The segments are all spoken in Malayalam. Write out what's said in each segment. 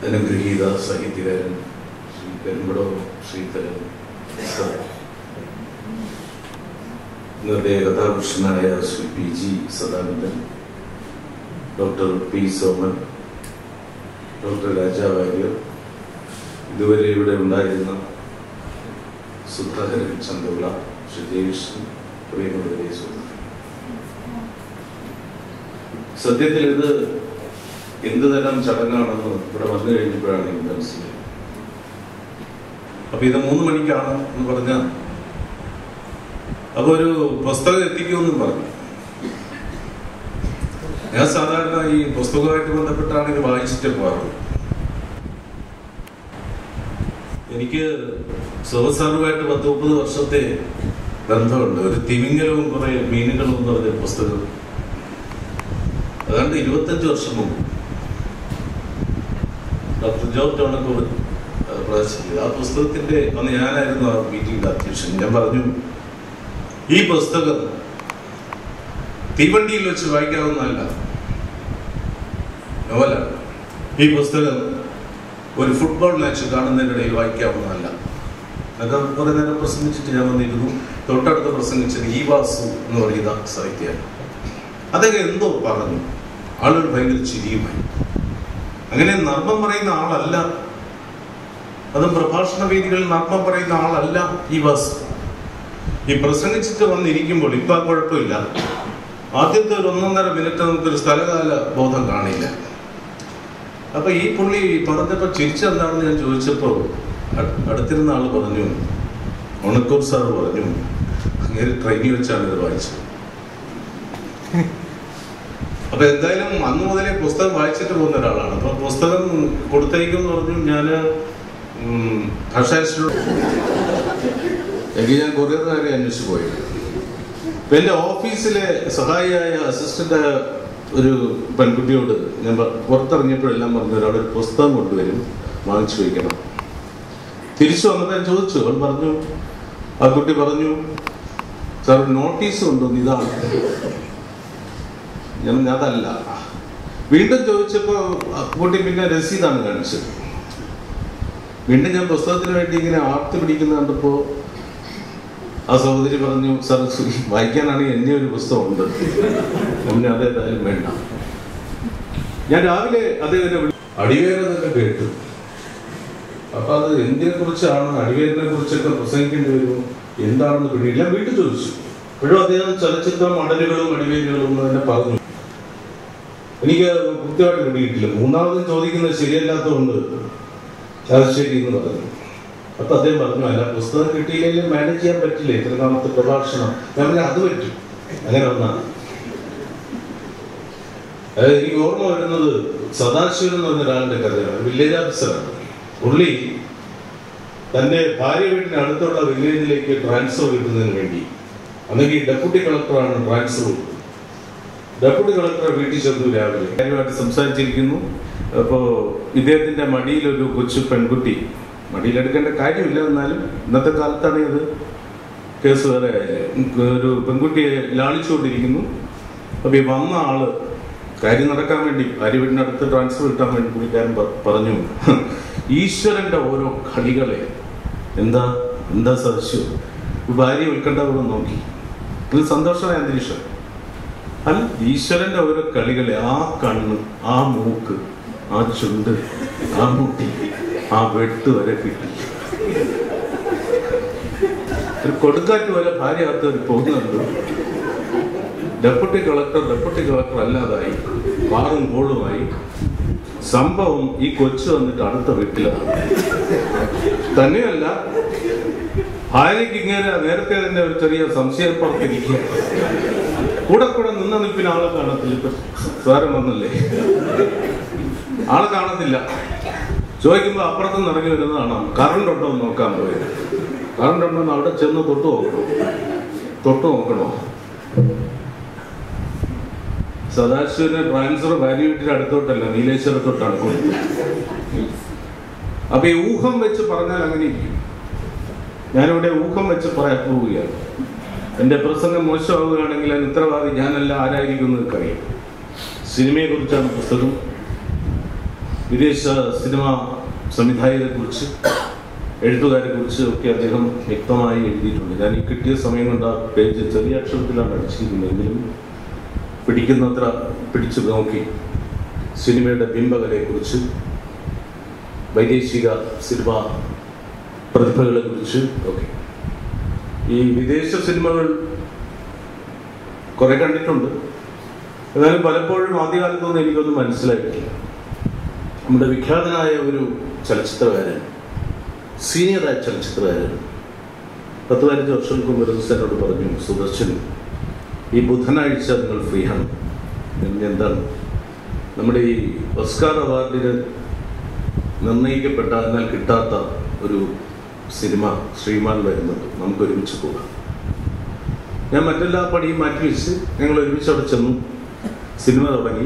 അനുഗ്രഹീത സാഹിത്യകാരൻ ശ്രീ പെരുമ്പടോ ശ്രീധരൻ സർ ഇന്നത്തെ കഥാപുരുഷനായ Shri P G Sadanandan doctor P Soman doctor Raja Warrier ഇതുവരെ ഇവിടെ ഉണ്ടായിരുന്ന സുധാകരൻ ചന്ദ്രപിള്ള ശ്രീ ജയകൃഷ്ണൻ പ്രിയമുള്ളവരെ സുഹൃത്തുക്കളെ സത്യത്തിൽ ഇത് എന്ത് തരം ചടങ്ങാണെന്ന് ഇവിടെ വന്നു കഴിഞ്ഞപ്പോഴാണ് എനിക്ക് മനസ്സിലായത് അപ്പൊ ഇത് മൂന്ന് മണിക്കാണ് എന്ന് പറഞ്ഞ അപ്പൊ ഒരു പുസ്തകം എത്തിക്കുമെന്നും പറഞ്ഞു ഞാൻ സാധാരണ ഈ പുസ്തകമായിട്ട് ബന്ധപ്പെട്ടാണ് ഇത് വായിച്ചിട്ട് പോകാറുള്ളത് എനിക്ക് സുഖസാറുമായിട്ട് പത്ത് മുപ്പത് വർഷത്തെ ബന്ധമുണ്ട് ഒരു തിമിങ്ങലവും കുറെ മീനുകളും എന്ന് പറഞ്ഞ പുസ്തകം അതാണ്ട് ഇരുപത്തഞ്ച് വർഷം മുമ്പ് ഡോക്ടർ ജോ ടോണക്കൂർ പ്രദർശിപ്പിച്ചത് ആ പുസ്തകത്തിന്റെ അന്ന് ഞാനായിരുന്നു ആ മീറ്റിംഗിന്റെ അധ്യക്ഷൻ ഞാൻ പറഞ്ഞു ഈ പുസ്തകം തീവണ്ടിയിൽ വെച്ച് വായിക്കാവുന്നതല്ല നോവലാണ് ഈ പുസ്തകം ഒരു ഫുട്ബോൾ മാച്ച് കാണുന്നതിനിടയിൽ വായിക്കാവുന്നതല്ല എന്നൊക്കെ കുറെ നേരം പ്രസംഗിച്ചിട്ട് ഞാൻ വന്നിരുന്നു തൊട്ടടുത്ത് പ്രസംഗിച്ചത് ഈ വാസു എന്ന് പറയുന്ന സാഹിത്യമാണ് അദ്ദേഹം എന്തോ പറഞ്ഞു ആളുകൾ ഭയങ്കര ചിരിയുമായി അങ്ങനെ നർമ്മം പറയുന്ന ആളല്ല അതും പ്രഭാഷണ വേദികളിൽ നർമ്മം പറയുന്ന ആളല്ല ഈ വാസു ഈ പ്രസംഗിച്ചിട്ട് വന്നിരിക്കുമ്പോൾ ഇപ്പൊ ആ കുഴപ്പമില്ല ആദ്യത്തെ ഒരു ഒന്നൊന്നര മിനിറ്റ് നമുക്കൊരു സ്ഥലകാല ബോധം കാണില്ല അപ്പൊ ഈ പുള്ളി പറഞ്ഞപ്പോ ചിരിച്ചെന്താണെന്ന് ഞാൻ ചോദിച്ചപ്പോ അ- അടുത്തിരുന്ന ആള് പറഞ്ഞു ഉണക്കൂർ സാർ പറഞ്ഞു അങ്ങനെ ട്രെയിനിൽ വെച്ചാണ് ഇത് വായിച്ചത് അപ്പൊ എന്തായാലും അന്ന് മുതലേ പുസ്തകം വായിച്ചിട്ട് പോകുന്ന ഒരാളാണ് അപ്പൊ പുസ്തകം കൊടുത്തേക്കും എന്ന് പറഞ്ഞു ഞാന് ഭാഷാ എനിക്ക് ഞാൻ കൊറിയറുകാരെ അന്വേഷിച്ച് പോയി അപ്പൊ എന്റെ ഓഫീസിലെ സഹായിയായ അസിസ്റ്റന്റ് ഒരു പെൺകുട്ടിയോട് ഞാൻ പ- പുറത്തിറങ്ങിയപ്പോഴെല്ലാം പറഞ്ഞു ഒരാൾ ഒരു പുസ്തകം കൊണ്ടുവരും വാങ്ങിച്ചു വയ്ക്കണം തിരിച്ചു വന്നപ്പോൾ ഞാൻ ചോദിച്ചു അവൾ പറഞ്ഞു ആ കുട്ടി പറഞ്ഞു സാർ നോട്ടീസ് കൊണ്ടുവന്നു ഇതാണ് ഞാൻ പറഞ്ഞു, അതല്ല വീണ്ടും ചോദിച്ചപ്പോ ആ കുട്ടി പിന്നെ രസീതാണ് കാണിച്ചത് വീണ്ടും ഞാൻ പുസ്തകത്തിന് വേണ്ടി ഇങ്ങനെ ആർത്തി പിടിക്കുന്ന കണ്ടപ്പോ ആ സഹോദരി പറഞ്ഞു സാർ വായിക്കാനാണെങ്കിൽ എന്നെ ഒരു പുസ്തകമുണ്ട് പിന്നെ അതേതായാലും വേണ്ട ഞാൻ രാവിലെ അദ്ദേഹത്തെ വിളി- അടിവേരെന്നൊക്കെ കേട്ടു അപ്പൊ അത് എന്തിനെ കുറിച്ചാണ് അടിവേരിനെ കുറിച്ചൊക്കെ പ്രസംഗിക്കേണ്ടി വരുമോ എന്താണെന്ന് പിടിയില്ല വീട്ടിൽ ചോദിച്ചു ഇപ്പോഴും അദ്ദേഹം ചലച്ചിത്ര മടലുകളും അടിവേരുകളും എന്ന് തന്നെ പറഞ്ഞു എനിക്ക് കൃത്യമായിട്ട് പിടിയിട്ടില്ല മൂന്നാമതും ചോദിക്കുന്നത് ശരിയല്ലാത്തതുകൊണ്ട് അത് ശരി എന്ന് പറഞ്ഞു അപ്പൊ അദ്ദേഹം പറഞ്ഞു അല്ല പുസ്തകം കിട്ടിയില്ലെങ്കിൽ മാനേജ് ചെയ്യാൻ പറ്റില്ല ഇത്ര നാമത്തെ പ്രഭാഷണം ഞാൻ പറഞ്ഞു അത് പറ്റും അങ്ങനെ ഒന്നാണ് അതായത് എനിക്ക് ഓർമ്മ വരുന്നത് സദാശിവൻ എന്ന് പറഞ്ഞ ഒരാളുടെ കഥയാണ് വില്ലേജ് ഓഫീസറാണ് പുള്ളി തന്റെ ഭാര്യ വീട്ടിന് അടുത്തുള്ള വില്ലേജിലേക്ക് ട്രാൻസ്ഫർ കിട്ടുന്നതിന് വേണ്ടി അന്നെങ്കിൽ ഡെപ്യൂട്ടി കളക്ടറാണ് ട്രാൻസ്ഫർ കൊടുത്തത് ഡെപ്യൂട്ടി കളക്ടറെ വീട്ടിൽ ചെന്നു രാവിലെ കാര്യമായിട്ട് സംസാരിച്ചിരിക്കുന്നു അപ്പോ ഇദ്ദേഹത്തിന്റെ മടിയിൽ ഒരു കൊച്ചു പെൺകുട്ടി മടിയിലെടുക്കേണ്ട കാര്യമില്ല എന്നാലും ഇന്നത്തെ കാലത്താണ് ഇത് കേസ് വേറെ ആയാലും ഒരു പെൺകുട്ടിയെ ലാളിച്ചുകൊണ്ടിരിക്കുന്നു അപ്പൊ ഈ വന്ന ആള് കാര്യം നടക്കാൻ വേണ്ടി ഭാര്യ വീടിനടുത്ത് ട്രാൻസ്ഫർ കിട്ടാൻ വേണ്ടി പുള്ളിക്കാരൻ പ- പറഞ്ഞു ഈശ്വരന്റെ ഓരോ കളികളെ എന്താ എന്താ സദസ്യം ഭാര്യ ഉത്കണ്ഠപൂർവ്വം നോക്കി ഇത് സന്തോഷമായ അന്തരീക്ഷം അല്ല ഈശ്വരന്റെ ഓരോ കളികളെ ആ കണ്ണ് ആ മൂക്ക് ആ ചുണ്ട് ആ മുട്ടി ആ വെട്ട് വരെ കിട്ടി ഒരു കൊടുങ്കാറ്റ് വരെ ഭാര്യ അകത്ത് ഒരു പോകുന്നുണ്ട് ഡെപ്യൂട്ടി കളക്ടർ ഡെപ്യൂട്ടി കളക്ടർ അല്ലാതായി വാറും കോളുമായി സംഭവം ഈ കൊച്ചു വന്നിട്ട് അടുത്ത വീട്ടിലാണ് തന്നെയല്ല ഭാര്യയ്ക്ക് ഇങ്ങനെ നേരത്തെ തന്നെ ഒരു ചെറിയ സംശയപ്പുറത്തിരിക്കുക കൂടെ കൂടെ നിന്ന നിൽപ്പിന് ആളെ കാണത്തില്ല ഇപ്പൊ സാരം വന്നല്ലേ ആളെ കാണത്തില്ല ചോദിക്കുമ്പോ അപ്പുറത്തുനിന്ന് ഇറങ്ങി വരുന്നതാണ് കറണ്ട് ഉണ്ടോ എന്ന് നോക്കാൻ പോയത് കറണ്ട് ഉണ്ടോ എന്ന് അവിടെ ചെന്ന് തൊട്ട് നോക്കണോ തൊട്ട് നോക്കണോ സദാശിവന് ട്രാൻസ്ഫർ ഭാര്യ വീട്ടിന്റെ അടുത്തോട്ടല്ല നീലേശ്വരത്തോട്ടാണ് കൊടുത്തത് അപ്പൊ ഈ ഊഹം വെച്ച് പറഞ്ഞാൽ അങ്ങനെ ഇരിക്കും ഞാനിവിടെ ഊഹം വെച്ച് പറയാൻ പോവുകയാണ് എന്റെ പ്രസംഗം മോശമാവുകയാണെങ്കിൽ അതിന് ഉത്തരവാദി ഞാനല്ല ആരായിരിക്കും എന്ന് അറിയാം സിനിമയെ കുറിച്ചാണ് പുസ്തകം വിദേശ സിനിമ സംവിധായകരെ കുറിച്ച് എഴുത്തുകാരെ കുറിച്ച് ഒക്കെ അദ്ദേഹം വ്യക്തമായി എഴുതിയിട്ടുണ്ട് ഞാൻ ഈ കിട്ടിയ സമയം കൊണ്ട് ആ പേജ് ചെറിയ അക്ഷരത്തിലാണ് അടിച്ചിരിക്കുന്നതെങ്കിലും പിടിക്കുന്നത്ര പിടിച്ചു നോക്കി സിനിമയുടെ ബിംബകലയെക്കുറിച്ച് വൈദേശിക സിനിമ പ്രതിഭകളെ കുറിച്ച് ഒക്കെ ഈ വിദേശ സിനിമകൾ കുറെ കണ്ടിട്ടുണ്ട് എന്നാലും പലപ്പോഴും ആദ്യകാലത്തൊന്നും എനിക്കൊന്നും മനസ്സിലായിട്ടില്ല നമ്മുടെ വിഖ്യാതനായ ഒരു ചലച്ചിത്രകാരൻ സീനിയറായ ചലച്ചിത്രകാരൻ പത്ത് പതിനഞ്ച് വർഷങ്ങൾക്ക് മുമ്പ് ഒരു ദിവസം എന്നോട് പറഞ്ഞു സുദർശൻ ഈ ബുധനാഴ്ച നിങ്ങൾ ഫ്രീ ആണ് എന്ന് എന്താണ് നമ്മുടെ ഈ ഓസ്കാർ അവാർഡിന് നിർണയിക്കപ്പെട്ട എന്നാൽ കിട്ടാത്ത ഒരു സിനിമ ശ്രീമാൻ വരുന്നുണ്ട് നമുക്ക് ഒരുമിച്ച് പോകാം ഞാൻ മറ്റെല്ലാ പണിയും മാറ്റി വെച്ച് ഞങ്ങൾ ഒരുമിച്ച് അവിടെ ചെന്നു സിനിമ തുടങ്ങി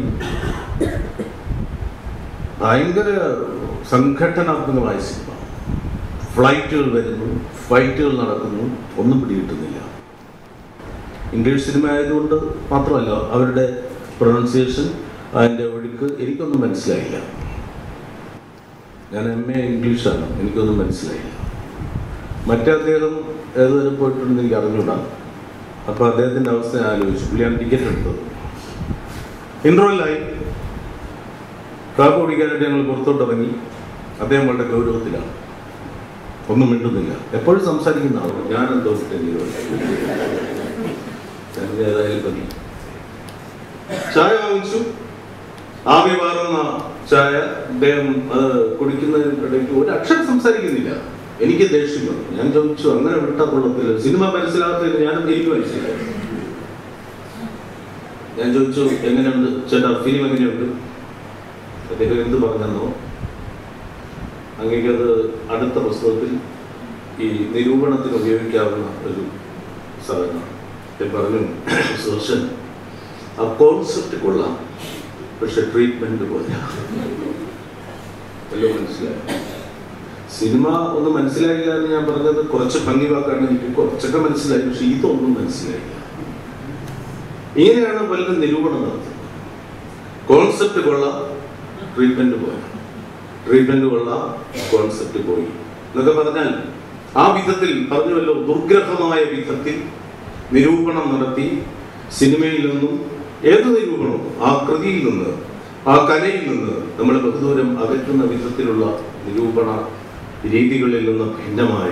ഭയങ്കര സംഘടനാത്മകമായ സിനിമ ഫ്ലൈറ്റുകൾ വരുന്നു ഫൈറ്റുകൾ നടക്കുന്നു ഒന്നും പിടികിട്ടുന്നില്ല ഇംഗ്ലീഷ് സിനിമ ആയതുകൊണ്ട് മാത്രമല്ല അവരുടെ പ്രൊണൗൺസിയേഷൻ അതിൻ്റെ ഒഴുക്ക് എനിക്കൊന്നും മനസ്സിലായില്ല ഞാൻ എം എ ഇംഗ്ലീഷാണ് എനിക്കൊന്നും മനസ്സിലായില്ല മറ്റേ അദ്ദേഹം ഏതുവരെ പോയിട്ടുണ്ടെന്ന് എനിക്ക് അറിഞ്ഞൂടാ അപ്പോൾ അദ്ദേഹത്തിൻ്റെ അവസ്ഥ ഞാൻ ആലോചിച്ചു പുള്ളിയാണ് ടിക്കറ്റ് എടുത്തത് ഇൻട്രോയിലായി കാപ്പ് കുടിക്കാനായിട്ട് ഞങ്ങൾ പുറത്തോട്ട് ഇറങ്ങി അദ്ദേഹം വളരെ ഗൗരവത്തിലാണ് ഒന്നും മിണ്ടുന്നില്ല എപ്പോഴും സംസാരിക്കുന്ന ആളാണ് ഞാൻ എന്തോ ഏതായാലും മതി ചായ വാങ്ങിച്ചു ആവി പാറുന്ന ചായ അദ്ദേഹം അത് കുടിക്കുന്നതിനിടയ്ക്ക് ഒരു അക്ഷരം സംസാരിക്കുന്നില്ല എനിക്ക് ദേഷ്യം വന്നു ഞാൻ ചോദിച്ചു അങ്ങനെ വിട്ടാ കൊള്ളത്തില്ല സിനിമ മനസ്സിലാകത്തില്ല ഞാനും എനിക്ക് മനസ്സിലായി ഞാൻ ചോദിച്ചു എങ്ങനെയുണ്ട് ചേട്ടാ ഫിലിം എങ്ങനെയുണ്ട് അദ്ദേഹം എന്ത് പറഞ്ഞെന്നോ അങ്ങേക്കത് അടുത്ത പുസ്തകത്തിൽ ഈ നിരൂപണത്തിന് ഉപയോഗിക്കാവുന്ന ഒരു സാധനമാണ് ഞാൻ പറഞ്ഞു സുദർശൻ ആ കോൺസെപ്റ്റ് കൊള്ളാം പക്ഷെ ട്രീറ്റ്മെന്റ് പോലെ എല്ലാം മനസ്സിലായി സിനിമ ഒന്നും മനസ്സിലായില്ല എന്ന് ഞാൻ പറഞ്ഞത് കുറച്ച് ഭംഗി വാക്കാണ് എനിക്ക് കുറച്ചൊക്കെ മനസ്സിലായി പക്ഷെ ഇതൊന്നും മനസ്സിലായില്ല ഇങ്ങനെയാണ് പലരും നിരൂപണം നടത്തുന്നത് കോൺസെപ്റ്റ് കൊള്ളാം ട്രീറ്റ്മെന്റ് പോയി ട്രീറ്റ്മെന്റ് കൊള്ളാം കോൺസെപ്റ്റ് പോയി എന്നൊക്കെ പറഞ്ഞാൽ ആ വിധത്തിൽ പറഞ്ഞുവല്ലോ ദുർഗ്രഹമായ വിധത്തിൽ നിരൂപണം നടത്തി സിനിമയിൽ നിന്നും ഏത് നിരൂപണവും ആ കൃതിയിൽ നിന്ന് ആ കലയിൽ നിന്ന് നമ്മളെ ബഹുദൂരം അകറ്റുന്ന വിധത്തിലുള്ള നിരൂപണ രീതികളിൽ നിന്ന് ഭിന്നമായ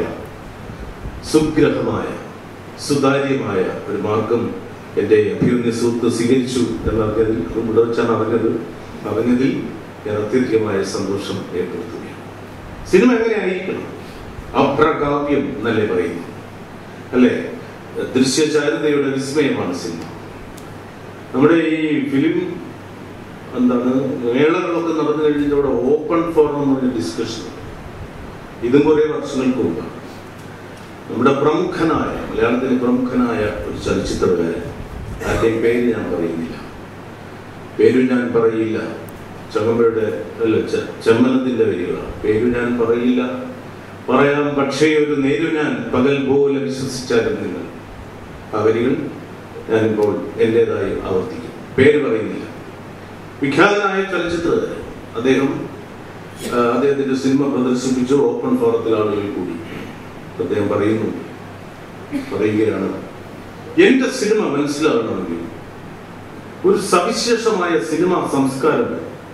സുഗ്രഹമായ സുതാര്യമായ ഒരു മാർഗം എൻ്റെ അഭ്യുന്ന സുഹൃത്ത് സ്വീകരിച്ചു എന്നറിഞ്ഞതിൽ ഇവിടെ വെച്ചാണ് അറിഞ്ഞത് അറിഞ്ഞതിൽ ഞാൻ അത്യധികമായ സന്തോഷം ഏർപ്പെടുത്തുകയാണ് സിനിമ എങ്ങനെയായിരിക്കണം അപ്രകാവ്യം എന്നല്ലേ പറയുന്നു അല്ലേ ദൃശ്യചാരുതയുടെ വിസ്മയമാണ് സിനിമ നമ്മുടെ ഈ ഫിലിം എന്താണ് മേളകളൊക്കെ നടന്നു കഴിഞ്ഞിട്ട് അവിടെ ഓപ്പൺ ഫോറം എന്ന് പറഞ്ഞ ഡിസ്കഷൻ ഇതും കുറേ വർഷങ്ങൾക്ക് മുമ്പാണ് നമ്മുടെ പ്രമുഖനായ മലയാളത്തിലെ പ്രമുഖനായ ഒരു ചലച്ചിത്രകാരൻ ആരുടെയും പേര് ഞാൻ പറയുന്നില്ല പേരും ഞാൻ പറയില്ല ചങ്ങമ്പയുടെ അല്ല ചെ- ചെമ്മനത്തിന്റെ വരികളാണ് പേരും ഞാൻ പറയില്ല പറയാം പക്ഷേ ഒരു നേരു ഞാൻ പകൽ പോലെ വിശ്വസിച്ചാലും നിങ്ങൾ ആ വരികൾ ഞാനിപ്പോൾ എൻ്റെതായി ആവർത്തിക്കും പേര് പറയുന്നില്ല വിഖ്യാതനായ ചലച്ചിത്രകാരൻ അദ്ദേഹം ആ, അദ്ദേഹത്തിന്റെ സിനിമ പ്രദർശിപ്പിച്ചു ഓപ്പൺ ഫോറത്തിൽ ആളുകൾ കൂടി അദ്ദേഹം പറയുന്നു പറയുകയാണ് എന്റെ സിനിമ മനസ്സിലാകണമെങ്കിൽ ഒരു സവിശേഷമായ സിനിമാ സംസ്കാരം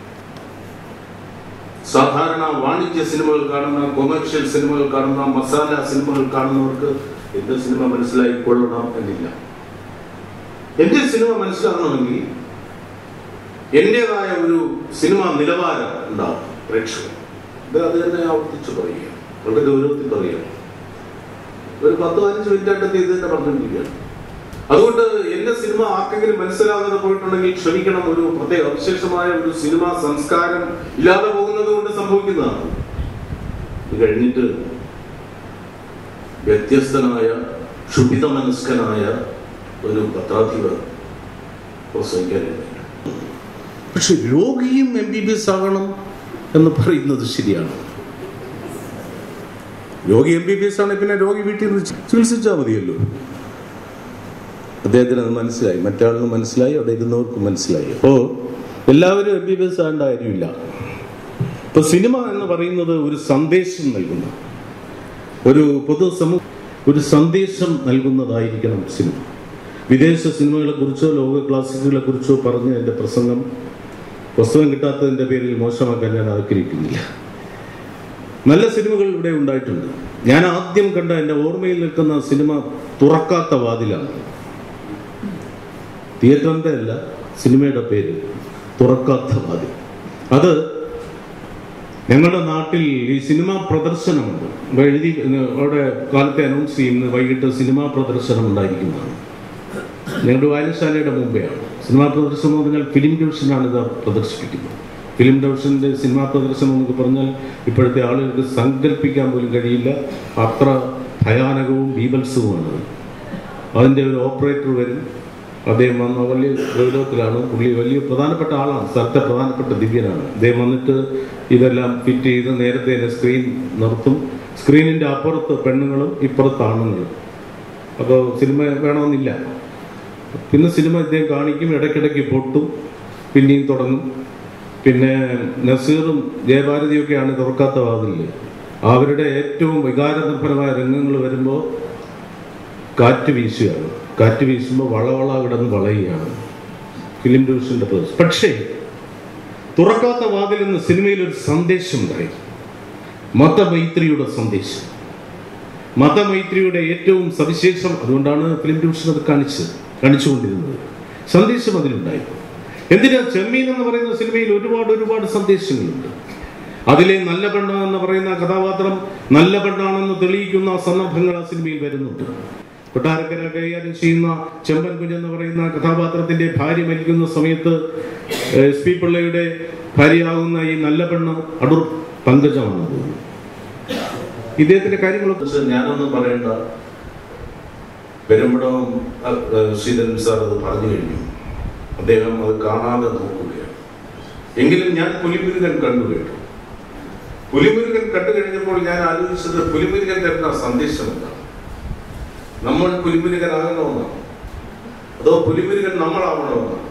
സാധാരണ വാണിജ്യ സിനിമകൾ കാണുന്ന കൊമേഴ്ഷ്യൽ സിനിമകൾ കാണുന്ന മസാല സിനിമകൾ കാണുന്നവർക്ക് എന്റെ സിനിമ മനസ്സിലായി കൊള്ളണം എന്നില്ല എന്റെ സിനിമ മനസ്സിലാകണമെങ്കിൽ എന്റേതായ ഒരു സിനിമ നിലവാരം ഉണ്ടാവും പ്രേക്ഷകർ ഇത് അത് തന്നെ ആവർത്തിച്ച് പറയുക വളരെ ഗൗരവത്തിൽ പറയുക ഒരു പത്ത് പതിനഞ്ച് മിനിറ്റ് ആയിട്ട് ഇത് തന്നെ പറഞ്ഞുകൊണ്ടിരിക്കുകയാണ് അതുകൊണ്ട് എന്റെ സിനിമ ആർക്കെങ്കിലും മനസ്സിലാകാതെ പോയിട്ടുണ്ടെങ്കിൽ ക്ഷമിക്കണം ഒരു പ്രത്യേക അവിശേഷമായ ഒരു സിനിമാ സംസ്കാരം ഇല്ലാതെ പോകുന്നത് കൊണ്ട് സംഭവിക്കുന്നതാണ് ഇത് കഴിഞ്ഞിട്ട് വ്യത്യസ്തനായ ക്ഷുഭിത മനസ്കനായ ഒരു പത്രാധിപർ പ്രസംഗിക്കാനില്ല പക്ഷെ രോഗിയും എം ബി ബി എസ് ആകണം എന്ന് പറയുന്നത് ശരിയാണ് രോഗി എം ബി ബി എസ് ആണെങ്കിൽ പിന്നെ രോഗി വീട്ടിൽ നിന്ന് ചികിത്സിച്ചാൽ മതിയല്ലോ അദ്ദേഹത്തിന് അത് മനസ്സിലായി മറ്റാളിന് മനസ്സിലായി അവിടെ ഇരുന്നവർക്ക് മനസ്സിലായി അപ്പോൾ എല്ലാവരും എം ബി ബി എസ് ആകേണ്ട കാര്യമില്ല ഇപ്പൊ സിനിമ എന്ന് പറയുന്നത് ഒരു സന്ദേശം നൽകുന്ന ഒരു പൊതുസമൂഹ ഒരു സന്ദേശം നൽകുന്നതായിരിക്കണം സിനിമ വിദേശ സിനിമകളെ കുറിച്ചോ ലോക ക്ലാസിക്കുകളെ കുറിച്ചോ പറഞ്ഞ് എൻ്റെ പ്രസംഗം പുസ്തകം കിട്ടാത്തതിൻ്റെ പേരിൽ മോശമാക്കാൻ ഞാൻ ആഗ്രഹിക്കുന്നില്ല നല്ല സിനിമകൾ ഇവിടെ ഉണ്ടായിട്ടുണ്ട് ഞാൻ ആദ്യം കണ്ട എൻ്റെ ഓർമ്മയിൽ നിൽക്കുന്ന സിനിമ തുറക്കാത്ത വാതിലാണ് തിയേറ്ററിൻ്റെ അല്ല സിനിമയുടെ പേര് തുറക്കാത്ത വാതിൽ അത് ഞങ്ങളുടെ നാട്ടിൽ ഈ സിനിമാ പ്രദർശനമുണ്ട് ഇപ്പൊ എഴുതി അവിടെ കാലത്തെ അനൗൺസ് ചെയ്യുന്നത് വൈകിട്ട് സിനിമാ പ്രദർശനം ഉണ്ടായിരിക്കുന്നതാണ് ഞങ്ങളുടെ വായനശാലയുടെ മുമ്പെയാണ് സിനിമാ പ്രദർശനം എന്ന് പറഞ്ഞാൽ ഫിലിം ഡിവിഷനാണ് ഇത് പ്രദർശിപ്പിക്കുന്നത് ഫിലിം ഡിവിഷൻ്റെ സിനിമാ പ്രദർശനം എന്നൊക്കെ പറഞ്ഞാൽ ഇപ്പോഴത്തെ ആളുകൾക്ക് സങ്കല്പിക്കാൻ പോലും കഴിയില്ല അത്ര ഭയാനകവും ബീഭത്സവുമാണ് അതിൻ്റെ ഒരു ഓപ്പറേറ്റർ വരും അദ്ദേഹം വന്ന വലിയ ഗൗരവത്തിലാണ് പുള്ളി വലിയ പ്രധാനപ്പെട്ട ആളാണ് സ്ഥലത്തെ പ്രധാനപ്പെട്ട ദിവ്യനാണ് അദ്ദേഹം വന്നിട്ട് ഇതെല്ലാം ഫിറ്റ് ചെയ്ത് നേരത്തെ തന്നെ സ്ക്രീൻ നിർത്തും സ്ക്രീനിൻ്റെ അപ്പുറത്ത് പെണ്ണുങ്ങളും ഇപ്പുറത്ത് ആണുങ്ങളും അപ്പോൾ സിനിമ വേണമെന്നില്ല പിന്നെ സിനിമ ഇദ്ദേഹം കാണിക്കും ഇടയ്ക്കിടയ്ക്ക് പൊട്ടും പിന്നെയും തുടങ്ങും പിന്നെ നസീറും ജയഭാരതിയൊക്കെയാണ് തുറക്കാത്ത വാതില് അവരുടെ ഏറ്റവും വികാരനിർഭരമായ രംഗങ്ങൾ വരുമ്പോൾ കാറ്റ് വീശുകയാണ് കാറ്റ് വീശുമ്പോൾ വളവള കിടന്ന് വളയുകയാണ് ഫിലിം ഡിവിഷന്റെ പ്രദേശം പക്ഷേ തുറക്കാത്ത വാതിൽ എന്ന സിനിമയിൽ ഒരു സന്ദേശം ഉണ്ടായി മതമൈത്രിയുടെ സന്ദേശം മതമൈത്രിയുടെ ഏറ്റവും സവിശേഷം അതുകൊണ്ടാണ് ഫിലിം ഡിവിഷൻ അത് കാണിച്ചത് കാണിച്ചുകൊണ്ടിരുന്നത് സന്ദേശം അതിലുണ്ടായി എന്തിനാ ചെമ്മീൻ എന്ന് പറയുന്ന സിനിമയിൽ ഒരുപാട് ഒരുപാട് സന്ദേശങ്ങളുണ്ട് അതിലെ നല്ല പെണ്ണ് എന്ന് പറയുന്ന കഥാപാത്രം നല്ല പെണ്ണാണെന്ന് തെളിയിക്കുന്ന സന്ദർഭങ്ങൾ ആ സിനിമയിൽ വരുന്നുണ്ട് കൊട്ടാരക്കര കൈകാര്യം ചെയ്യുന്ന ചെമ്പൻ കുഞ്ഞ് എന്ന് പറയുന്ന കഥാപാത്രത്തിന്റെ ഭാര്യ മരിക്കുന്ന സമയത്ത് എസ് പി പിള്ളയുടെ ഭാര്യയാകുന്ന ഈ നല്ല പെണ്ണ് അടൂർ പങ്കജമാണ് തോന്നുന്നു ഇദ്ദേഹത്തിന്റെ കാര്യങ്ങളെ കുറിച്ച് ഞാനൊന്നും പറയേണ്ട പെരുമ്പടം ശ്രീധരൻ സാർ അത് പറഞ്ഞു കഴിഞ്ഞു അദ്ദേഹം അത് കാണാതെ നോക്കുകയാണ് എങ്കിലും ഞാൻ പുലിമുരുകൻ കണ്ടു കേട്ടു പുലിമുരുകൻ കണ്ടു കഴിഞ്ഞപ്പോൾ ഞാൻ ആലോചിച്ചത് പുലിമുരുകൻ തരുന്ന സന്ദേശം എന്താണ് നമ്മൾ പുലിമുരുകനാകണമെന്നാണ് അതോ പുലിമുരുകൻ നമ്മളാവണമെന്നാണ്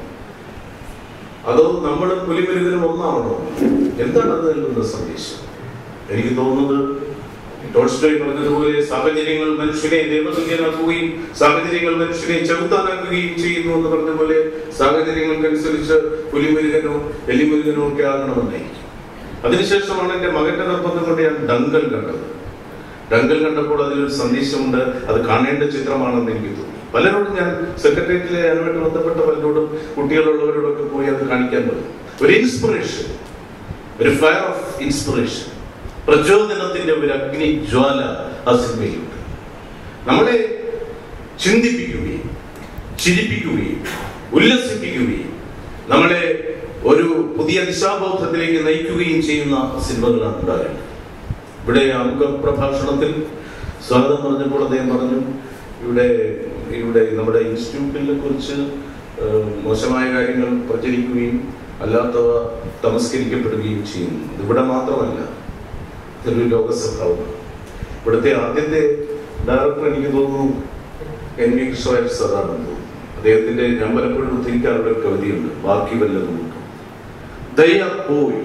അതോ നമ്മൾ പുലിമുരുകനും ഒന്നാവണോ എന്താണ് അത് നൽകുന്ന സന്ദേശം എനിക്ക് തോന്നുന്നത് ടോൾസ്റ്റോയ് പറഞ്ഞതുപോലെ സാഹചര്യങ്ങൾ മനുഷ്യനെ ദൈവതുല്യനാക്കുകയും സാഹചര്യങ്ങൾ മനുഷ്യനെ ചെറുത്താനാക്കുകയും ചെയ്യുന്നു എന്ന് പറഞ്ഞ പോലെ സാഹചര്യങ്ങൾക്കനുസരിച്ച് പുലിമുരുകനോ എലിമുരുകനോ ഒക്കെ ആകണമെന്നായിരിക്കും അതിനുശേഷമാണ് എന്റെ മകന്റെ നിർബന്ധം കൊണ്ട് ഞാൻ ഡങ്കൽ കണ്ടത് ഡങ്കൽ കണ്ടപ്പോൾ അതിലൊരു സന്ദേശമുണ്ട് അത് കാണേണ്ട ചിത്രമാണെന്ന് എനിക്ക് തോന്നി പലരോടും ഞാൻ സെക്രട്ടേറിയറ്റിലെ അതുമായിട്ട് ബന്ധപ്പെട്ട പലരോടും കുട്ടികളുള്ളവരോടൊക്കെ പോയി അത് കാണിക്കാൻ പറഞ്ഞു ഒരു ഇൻസ്പിറേഷൻ ഒരു ഫയർ ഓഫ് ഇൻസ്പിറേഷൻ പ്രചോദനത്തിന്റെ ഒരു അഗ്നി ജ്വാല ആ സിനിമയിലുണ്ട് നമ്മളെ ചിന്തിപ്പിക്കുകയും ചിരിപ്പിക്കുകയും ഉല്ലസിപ്പിക്കുകയും നമ്മളെ ഒരു പുതിയ ദിശാബോധത്തിലേക്ക് നയിക്കുകയും ചെയ്യുന്ന സിനിമകളാണ് ഉണ്ടാകേണ്ടത് ഇവിടെ അമുഖ പ്രഭാഷണത്തിൽ സ്വാഗതം പറഞ്ഞപ്പോൾ അദ്ദേഹം പറഞ്ഞു ഇവിടെ ഇവിടെ നമ്മുടെ ഇൻസ്റ്റിറ്റ്യൂട്ടിനെ കുറിച്ച് മോശമായ കാര്യങ്ങൾ പ്രചരിക്കുകയും അല്ലാത്തവ തമസ്കരിക്കപ്പെടുകയും ചെയ്യുന്നു ഇവിടെ മാത്രമല്ല ഇതൊരു ലോകസ്വഭാവമാണ് ഇവിടുത്തെ ആദ്യത്തെ ഡയറക്ടർ എനിക്ക് തോന്നുന്നു എൻ വി കൃഷ്ണരാജ് സാറാണെന്ന് തോന്നുന്നു അദ്ദേഹത്തിന്റെ ഞാൻ പലപ്പോഴും ഉദ്ധരിക്കാറുള്ള ഒരു കവിതയുണ്ട് ബാക്കി വല്ലതും ഉണ്ട് ദയ പോയി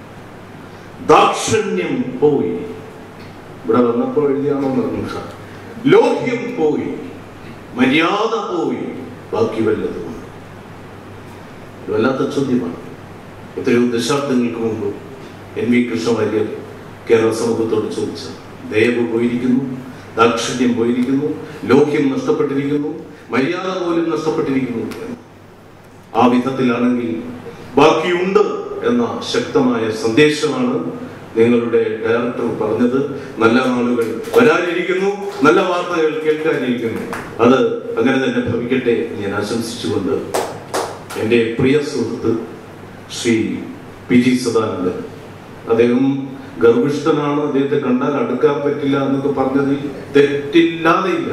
ദാക്ഷിണ്യം പോയി ഇവിടെ വന്നപ്പോൾ എഴുതിയാണോ നിർമ്മിഷ ലോഹ്യം പോയി മര്യാദ പോയി ബാക്കി വല്ലതും ഉണ്ട് ഇത് വല്ലാത്ത ചോദ്യമാണ് എത്രയോ ദശാബ്ദങ്ങൾക്ക് മുമ്പ് എൻ വി കൃഷ്ണവാര്യർ കേരള സമൂഹത്തോട് ചോദിച്ച ദയവ് പോയിരിക്കുന്നു ദാക്ഷിണ്യം പോയിരിക്കുന്നു ലോഹ്യം നഷ്ടപ്പെട്ടിരിക്കുന്നു മര്യാദ പോലും നഷ്ടപ്പെട്ടിരിക്കുന്നു എന്ന് ആ വിധത്തിലാണെങ്കിൽ ബാക്കിയുണ്ട് എന്ന ശക്തമായ സന്ദേശമാണ് നിങ്ങളുടെ ഡയറക്ടർ പറഞ്ഞത് നല്ല നാളുകൾ വരാനിരിക്കുന്നു നല്ല വാർത്തകൾ കേൾക്കാനിരിക്കുന്നു അത് അങ്ങനെ തന്നെ ഭവിക്കട്ടെ എന്ന് ഞാൻ ആശംസിച്ചുകൊണ്ട് എൻ്റെ പ്രിയ സുഹൃത്ത് ശ്രീ പി ജി സദാനന്ദൻ അദ്ദേഹം ഗർഭിഷ്ഠനാണ് അദ്ദേഹത്തെ കണ്ടാൽ അടുക്കാൻ പറ്റില്ല എന്നൊക്കെ പറഞ്ഞതിൽ തെറ്റില്ലാതെ ഇല്ല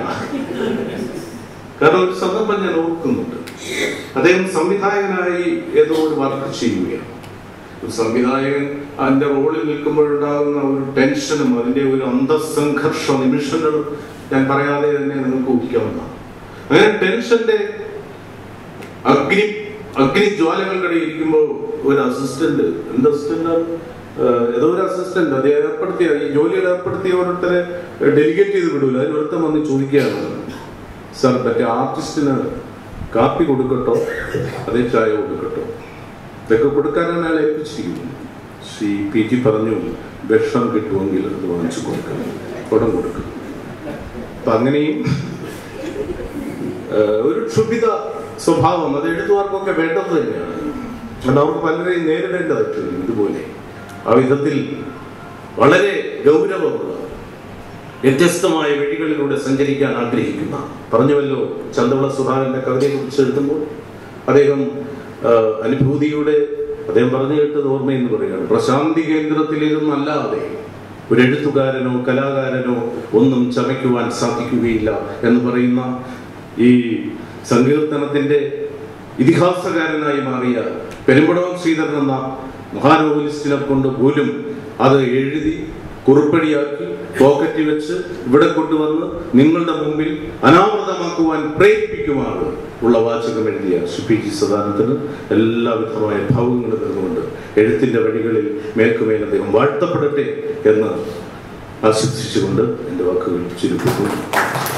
കാരണം ഒരു സന്ദർഭം ഞാൻ ഓർക്കുന്നുണ്ട് അദ്ദേഹം സംവിധായകനായി ഏതോ ഒരു വർക്ക് ചെയ്യുകയാണ് ഒരു സംവിധായകൻ അതിന്റെ റോളിൽ നിൽക്കുമ്പോഴുണ്ടാകുന്ന ഒരു ടെൻഷനും അതിന്റെ ഒരു അന്തസംഘർഷ നിമിഷങ്ങളും ഞാൻ പറയാതെ തന്നെ നിങ്ങൾക്ക് ഊഹിക്കാവുന്നതാണ് അങ്ങനെ ടെൻഷന്റെ അഗ്നി അഗ്നിജ്വാലകൾക്കിടെ ഇരിക്കുമ്പോൾ ഒരു അസിസ്റ്റന്റ് എന്ത് അസിസ്റ്റന്റാണ് ഏതോ ഒരു അസിസ്റ്റന്റ് അത് ഏർപ്പെടുത്തിയ ഈ ജോലിയിൽ ഏർപ്പെടുത്തിയ ഓരോരുത്തരെ ഡെലിഗേറ്റ് ചെയ്ത് വിടൂല അതിന് ഒരുത്തം വന്ന് ചോദിക്കുകയാണ് സാർ മറ്റേ ആർട്ടിസ്റ്റിന് കാപ്പി കൊടുക്കട്ടോ അതേ ചായ കൊടുക്കട്ടോ ഇതൊക്കെ കൊടുക്കാനാണ് അയാൾ ഏൽപ്പിച്ചിരിക്കുന്നത് ശ്രീ പി ജി പറഞ്ഞു വിഷം കിട്ടുമെങ്കിൽ അത് വാങ്ങിച്ചു കൊടുക്കണം കുടം കൊടുക്കണം അപ്പൊ അങ്ങനെയും ഏഹ്, ഒരു ക്ഷുഭിത സ്വഭാവം അത് എഴുത്തുകാർക്കൊക്കെ വേണ്ടത് തന്നെയാണ് കാരണം അവർക്ക് പലരെയും നേരിടേണ്ടതായിട്ട് വരും ഇതുപോലെ ആ വിധത്തിൽ വളരെ ഗൗരവമുള്ള വ്യത്യസ്തമായ വഴികളിലൂടെ സഞ്ചരിക്കാൻ ആഗ്രഹിക്കുന്ന പറഞ്ഞുവല്ലോ ചന്തവിള സുധാകരന്റെ കവിതയെ കുറിച്ച് എഴുതുമ്പോൾ അദ്ദേഹം ആ, അനുഭൂതിയുടെ അദ്ദേഹം പറഞ്ഞു കേട്ടത് ഓർമ്മയെന്ന് പറയുകയാണ് പ്രശാന്തി കേന്ദ്രത്തിലിരുന്നല്ലാതെ ഒരു എഴുത്തുകാരനോ കലാകാരനോ ഒന്നും ചമയ്ക്കുവാൻ സാധിക്കുകയില്ല എന്ന് പറയുന്ന ഈ സങ്കീർത്തനത്തിന്റെ ഇതിഹാസകാരനായി മാറിയ പെരുമ്പടവം ശ്രീധരൻ എന്ന മഹാനോവലിസ്റ്റിനെ കൊണ്ട് പോലും അത് എഴുതി കുറിപ്പടിയാക്കി പോക്കറ്റിൽ വെച്ച് ഇവിടെ കൊണ്ടുവന്ന് നിങ്ങളുടെ മുമ്പിൽ അനാവൃതമാക്കുവാൻ പ്രേരിപ്പിക്കുമാണ് ഉള്ള വാചകം എഴുതിയ ശ്രീ പി ജി സദാനന്ദന് എല്ലാവിധമായ ഭാവങ്ങളും നിന്നുകൊണ്ട് എഴുത്തിന്റെ വഴികളിൽ മേൽക്കുമേൽ അദ്ദേഹം വാഴ്ത്തപ്പെടട്ടെ എന്ന് ആശംസിച്ചുകൊണ്ട് എൻ്റെ വാക്കുകൾ ചുരുക്കുന്നു